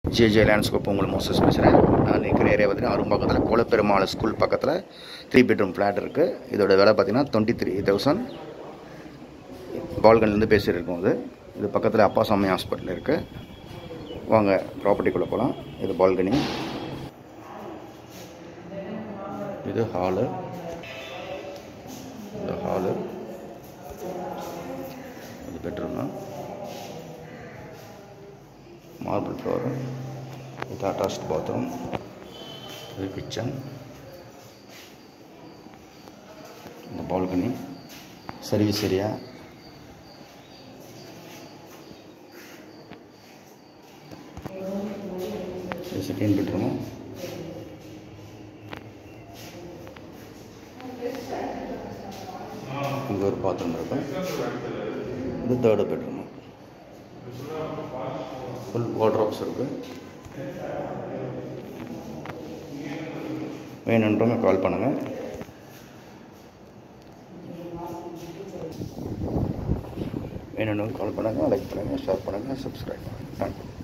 JJ landscape உங்களை Moses பேசுகிறேன் நான் நிற்கிற ஏரியா பார்த்தீங்கன்னா அரும்பாக்கத்தில் கோலப்பெருமாள் ஸ்கூல் பக்கத்தில் த்ரீ பெட்ரூம் ஃப்ளாட் இருக்குது இதோட விலை பார்த்தீங்கன்னா டுவெண்ட்டி த்ரீ தௌசண்ட் பால்கன்லேருந்து பேசியிருக்கோம் இது இது பக்கத்தில் அப்பாசாமி ஹாஸ்பிட்டல் இருக்குது வாங்க ப்ராப்பர்ட்டிக்குள்ளே போகலாம் இது பால்கனி இது ஹாலு இது ஹாலு இது பெட்ரூமு மார்பிள் ஃப்ளோரு இது அட்டாச்ட் பாத்ரூம் இது கிச்சன் இந்த பால்கனி சர்வீஸ் ஏரியா இது செகண்ட் பெட்ரூமு இங்கே ஒரு பாத்ரூம் இருக்கு இது தேர்டு பெட்ரூமு ஃபுல் வார்ட்ரோப்ஸ் இருக்குது வேணுன்றவங்க கால் பண்ணுங்கள் வேணுன்றவங்க கால் பண்ணுங்கள் லைக் பண்ணுங்கள் ஷேர் பண்ணுங்கள் சப்ஸ்கிரைப் பண்ணுங்கள் தேங்க்யூ